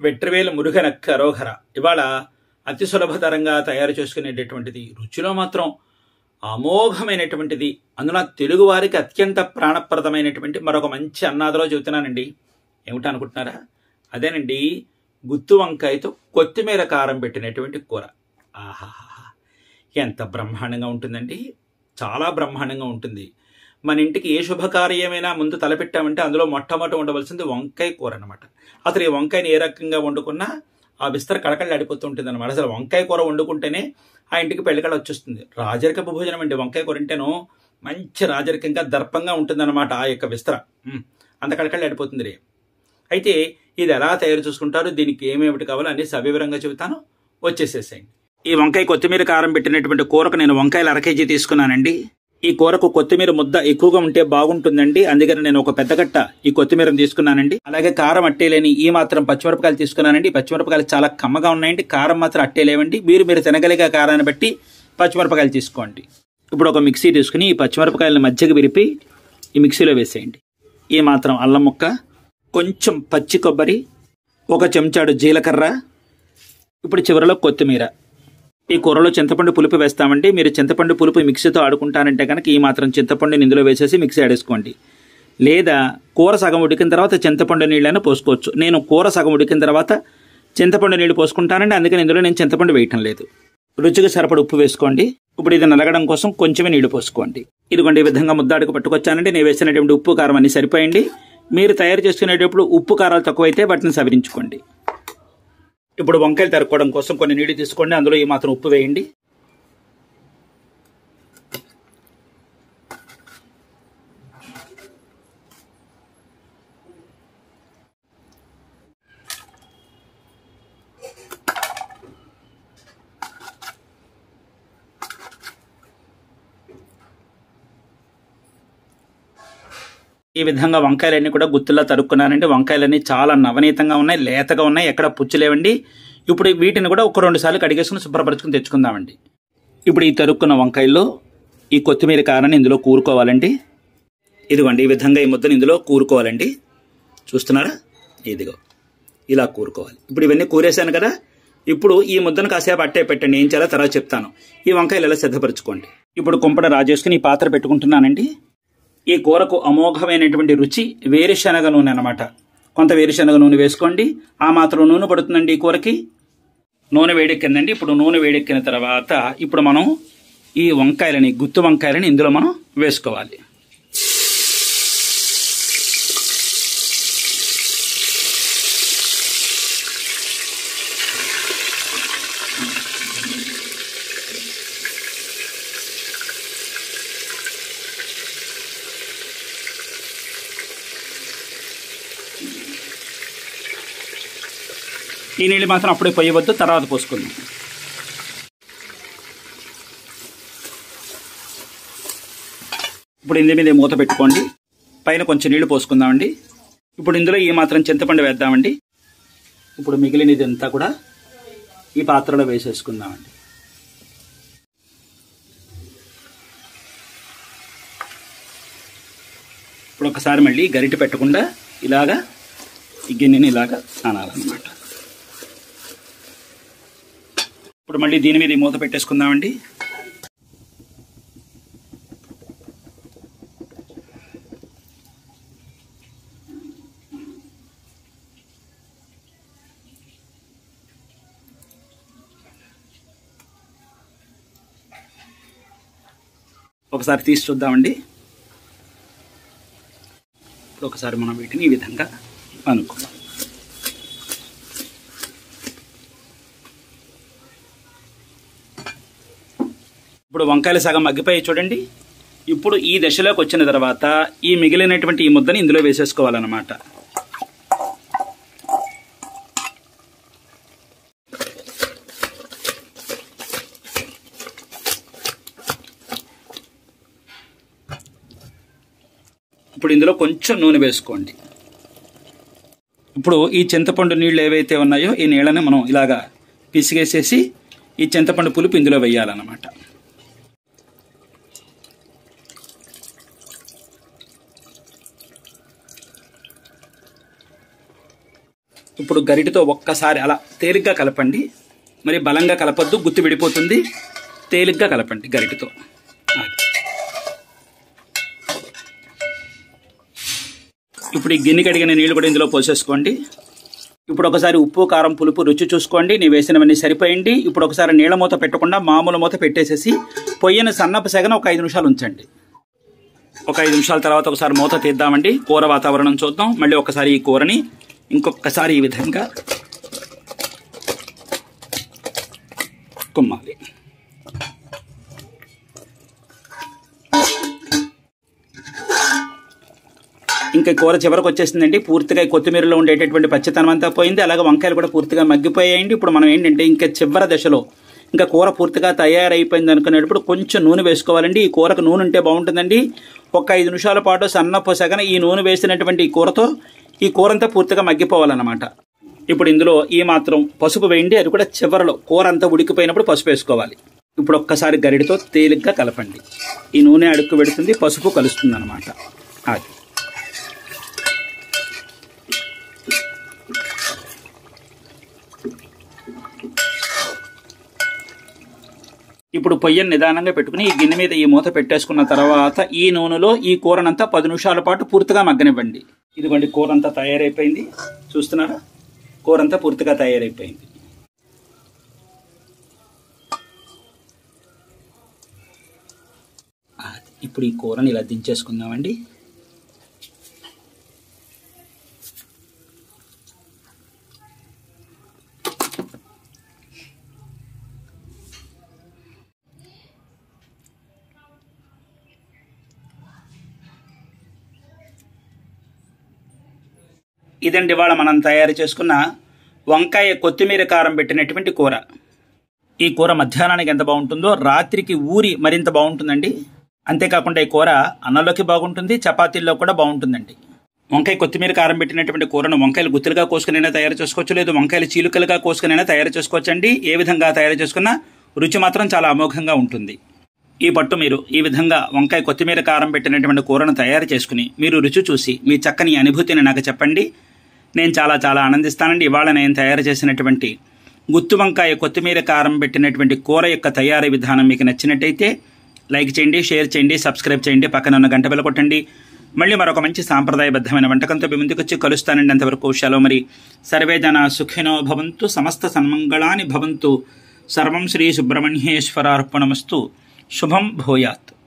వెట్రివేలు మురుగనక్క అరోహర ఇవాళ అతి సులభతరంగా తయారు చేసుకునేటటువంటిది రుచిలో మాత్రం అమోఘమైనటువంటిది అందున తెలుగు వారికి అత్యంత ప్రాణప్రదమైనటువంటి మరొక మంచి అన్నాదలో చెబుతున్నానండి ఏమిటా అనుకుంటున్నారా అదేనండి గుత్తు వంకాయతో కొత్తిమీర కారం పెట్టినటువంటి కూర ఆహాహా ఎంత బ్రహ్మాండంగా ఉంటుందండి చాలా బ్రహ్మాండంగా ఉంటుంది మన ఇంటికి ఏ శుభకార్యమైనా ముందు తలపెట్టామంటే అందులో మొట్టమొదటి ఉండవలసింది వంకాయ కూర అనమాట అసలు ఈ వంకాయని ఏ రకంగా వండుకున్నా ఆ విస్తర కళకళలాడిపోతూ ఉంటుంది అనమాట అసలు వంకాయ కూర వండుకుంటేనే ఆ ఇంటికి పెళ్ళికళ వచ్చేస్తుంది రాజరికపు భోజనం అండి వంకాయ కూర అంటేను మంచి రాజరికంగా దర్పంగా ఉంటుందన్నమాట ఆ యొక్క విస్తర ఉమ్, అంత కళకళలాడిపోతుంది రే అయితే ఇది ఎలా తయారు చేసుకుంటారు దీనికి ఏమేమిటి కావాలో అన్ని సవివరంగా చెబుతాను వచ్చేసేసేయండి ఈ వంకాయ కొత్తిమీర కారం పెట్టినటువంటి కూరకు నేను వంకాయలు అర కేజీ తీసుకున్నానండి ఈ కూరకు కొత్తిమీర ముద్ద ఎక్కువగా ఉంటే బాగుంటుందండి అందుకని నేను ఒక పెద్ద కట్ట ఈ కొత్తిమీరను తీసుకున్నానండి అలాగే కారం అట్టేలేని ఈ మాత్రం పచ్చిమిరపకాయలు తీసుకున్నానండి ఈ పచ్చిమిరపకాయలు చాలా కమ్మగా ఉన్నాయండి కారం మాత్రం అట్టేలేవండి మీరు మీరు తినగలిగే కారాన్ని బట్టి పచ్చిమిరపకాయలు తీసుకోండి ఇప్పుడు ఒక మిక్సీ తీసుకుని ఈ పచ్చిమిరపకాయలను మధ్యకి విరిపి ఈ మిక్సీలో వేసేయండి ఈ మాత్రం అల్లం ముక్క కొంచెం పచ్చి కొబ్బరి ఒక చెంచాడు జీలకర్ర ఇప్పుడు చివరిలో కొత్తిమీర ఈ కూరలో చింతపండు పులుపు వేస్తామండి మీరు చింతపండు పులుపు మిక్సీతో ఆడుకుంటానంటే కనుక ఈ మాత్రం చింతపండుని ఇందులో వేసేసి మిక్సీ ఆడేసుకోండి లేదా కూర సగం ఉడికిన తర్వాత చింతపండు నీళ్ళైనా పోసుకోవచ్చు నేను కూర సగం ఉడికిన తర్వాత చింతపండు నీళ్ళు పోసుకుంటానండి అందుకని ఇందులో నేను చింతపండు వేయటం లేదు రుచికి సరిపడ ఉప్పు వేసుకోండి ఇప్పుడు ఇది నలగడం కోసం కొంచెమే నీళ్లు పోసుకోండి ఇదిగోండి ఈ విధంగా ముద్దాడుకు పట్టుకొచ్చానండి నేను వేసినటువంటి ఉప్పు కారం అన్ని సరిపోయండి మీరు తయారు చేసుకునేటప్పుడు ఉప్పు కారాలు తక్కువైతే వాటిని సవరించుకోండి ఇప్పుడు వంకాయలు తరుక్కోవడం కోసం కొన్ని నీళ్లు తీసుకోండి అందులో ఈ మాత్రం ఉప్పు వేయండి ఈ విధంగా వంకాయలన్నీ కూడా గుత్తుల్లో తరుక్కున్నానండి వంకాయలన్నీ చాలా నవనీతంగా ఉన్నాయి లేతగా ఉన్నాయి ఎక్కడ పుచ్చు లేవండి ఇప్పుడు వీటిని కూడా ఒక రెండు సార్లు కడిగేసుకుని శుభ్రపరచుకుని తెచ్చుకుందామండి ఇప్పుడు ఈ తరుక్కున్న వంకాయల్లో ఈ కొత్తిమీర కారాన్ని ఇందులో కూరుకోవాలండి ఇదిగోండి ఈ విధంగా ఈ ముద్దను ఇందులో కూరుకోవాలండి చూస్తున్నారా ఇదిగో ఇలా కూరుకోవాలి ఇప్పుడు ఇవన్నీ కూరేశాను కదా ఇప్పుడు ఈ ముద్దను కాసేపు అట్టే పెట్టండి ఏం చేయాలో తర్వాత చెప్తాను ఈ వంకాయలు ఎలా సిద్ధపరచుకోండి ఇప్పుడు కుంపడ రాజేసుకుని ఈ పాత్ర పెట్టుకుంటున్నానండి ఈ కూరకు అమోఘమైనటువంటి రుచి వేరుశనగ నూనె అనమాట కొంత వేరుశనగ నూనె వేసుకోండి ఆ మాత్రం నూనె పడుతుందండి ఈ కూరకి నూనె వేడెక్కిందండి ఇప్పుడు నూనె వేడెక్కిన తర్వాత ఇప్పుడు మనం ఈ వంకాయలని గుత్తు వంకాయలని ఇందులో మనం వేసుకోవాలి ఈ నీళ్ళు మాత్రం అప్పుడే పోయవద్దు తర్వాత పోసుకుందాం ఇప్పుడు ఇందు మీద మూత పెట్టుకోండి పైన కొంచెం నీళ్లు పోసుకుందామండి ఇప్పుడు ఇందులో ఈ మాత్రం చింతపండు వేద్దామండి ఇప్పుడు మిగిలినది అంతా కూడా ఈ పాత్రలో వేసేసుకుందామండి ఇప్పుడు ఒకసారి మళ్ళీ గరిటె పెట్టకుండా ఇలాగా ఈ గిన్నెని ఇలాగా అనాలన్నమాట ఇప్పుడు మళ్ళీ దీని మీద ఈ మూత పెట్టేసుకుందామండి ఒకసారి తీసి చూద్దామండి ఇప్పుడు ఒకసారి మనం వీటిని ఈ విధంగా అనుకుందాం ఇప్పుడు వంకాయలు సగం మగ్గిపోయి చూడండి ఇప్పుడు ఈ దశలోకి వచ్చిన తర్వాత ఈ మిగిలినటువంటి ఈ ముద్దని ఇందులో వేసేసుకోవాలన్నమాట ఇప్పుడు ఇందులో కొంచెం నూనె వేసుకోండి ఇప్పుడు ఈ చింతపండు నీళ్ళు ఏవైతే ఉన్నాయో ఈ నీళ్ళని మనం ఇలాగా పిసిగేసేసి ఈ చింతపండు పులుపు ఇందులో వేయాలన్నమాట ఇప్పుడు గరిటితో ఒక్కసారి అలా తేలిగ్గా కలపండి మరి బలంగా కలపొద్దు గుత్తి విడిపోతుంది తేలిగ్గా కలపండి గరిటితో అది. ఇప్పుడు ఈ గిన్నె కడిగిన నీళ్ళు కూడా ఇందులో పోసేసుకోండి ఇప్పుడు ఒకసారి ఉప్పు కారం పులుపు రుచి చూసుకోండి నీ వేసినవన్నీ సరిపోయింది ఇప్పుడు ఒకసారి నీళ్ళ మూత పెట్టకుండా మామూలు మూత పెట్టేసేసి పొయ్యిన సన్నపు సెగన ఒక ఐదు నిమిషాలు ఉంచండి ఒక ఐదు నిమిషాల తర్వాత ఒకసారి మూత తీద్దామండి కూర వాతావరణం చూద్దాం మళ్ళీ ఒకసారి ఈ కూరని ఇంకొకసారి ఈ విధంగా కుమ్మాలి ఇంకా కూర చివరికి వచ్చేసిందండి పూర్తిగా ఈ కొత్తిమీరలో ఉండేటటువంటి పచ్చితనం అంతా పోయింది అలాగే వంకాయలు కూడా పూర్తిగా మగ్గిపోయాయండి ఇప్పుడు మనం ఏంటంటే ఇంకా చివరి దశలో ఇంకా కూర పూర్తిగా తయారైపోయింది అనుకునేటప్పుడు కొంచెం నూనె వేసుకోవాలండి ఈ కూరకు నూనె ఉంటే బాగుంటుందండి ఒక ఐదు నిమిషాల పాటు సన్నపు సగన ఈ నూనె వేసినటువంటి ఈ కూరతో ఈ కూర అంతా పూర్తిగా మగ్గిపోవాలన్నమాట ఇప్పుడు ఇందులో ఈ మాత్రం పసుపు వేయండి అది కూడా చివరిలో కూర అంతా ఉడికిపోయినప్పుడు పసుపు వేసుకోవాలి ఇప్పుడు ఒక్కసారి గరిడితో తేలిగ్గా కలపండి ఈ నూనె అడుక్కు పెడుతుంది పసుపు కలుస్తుంది అనమాట అది ఇప్పుడు పొయ్యను నిదానంగా పెట్టుకుని ఈ గిన్నె మీద ఈ మూత పెట్టేసుకున్న తర్వాత ఈ నూనెలో ఈ కూరనంతా పది నిమిషాల పాటు పూర్తిగా మగ్గనివ్వండి ఇదిగోండి కూర అంతా తయారైపోయింది చూస్తున్నారా కూర అంతా పూర్తిగా తయారైపోయింది అది. ఇప్పుడు ఈ కూరని ఇలా దించేసుకుందామండి ఇదండి ఇవాళ మనం తయారు చేసుకున్న వంకాయ కొత్తిమీర కారం పెట్టినటువంటి కూర ఈ కూర మధ్యాహ్నానికి ఎంత బాగుంటుందో రాత్రికి ఊరి మరింత బాగుంటుందండి అంతేకాకుండా ఈ కూర అన్నంలోకి బాగుంటుంది చపాతీల్లో కూడా బాగుంటుందండి వంకాయ కొత్తిమీర కారం పెట్టినటువంటి కూరను వంకాయలు గుత్తులుగా కోసుకునైనా తయారు చేసుకోవచ్చు లేదు వంకాయలు చీలుకలుగా కోసుకునైనా తయారు చేసుకోవచ్చండి ఏ విధంగా తయారు చేసుకున్నా రుచి మాత్రం చాలా అమోఘంగా ఉంటుంది ఈ పట్టు మీరు ఈ విధంగా వంకాయ కొత్తిమీర కారం పెట్టినటువంటి కూరను తయారు చేసుకుని మీరు రుచి చూసి మీ చక్కని అనుభూతిని నాకు చెప్పండి నేను చాలా చాలా ఆనందిస్తానండి ఇవాళ నేను తయారు చేసినటువంటి గుత్తు వంకాయ కొత్తిమీర కారం పెట్టినటువంటి కూర యొక్క తయారీ విధానం మీకు నచ్చినట్టయితే లైక్ చేయండి షేర్ చేయండి సబ్స్క్రైబ్ చేయండి పక్కన ఉన్న గంట బెల కొట్టండి మళ్ళీ మరొక మంచి సాంప్రదాయబద్ధమైన వంటకంతో మీ ముందుకు వచ్చి కలుస్తానండి అంతవరకు సెలవు మరి సర్వే జన సుఖినో భవంతు సమస్త సన్మంగళాని భవంతు సర్వం శ్రీ సుబ్రహ్మణ్యేశ్వరార్పణమస్తు శుభం భూయాత్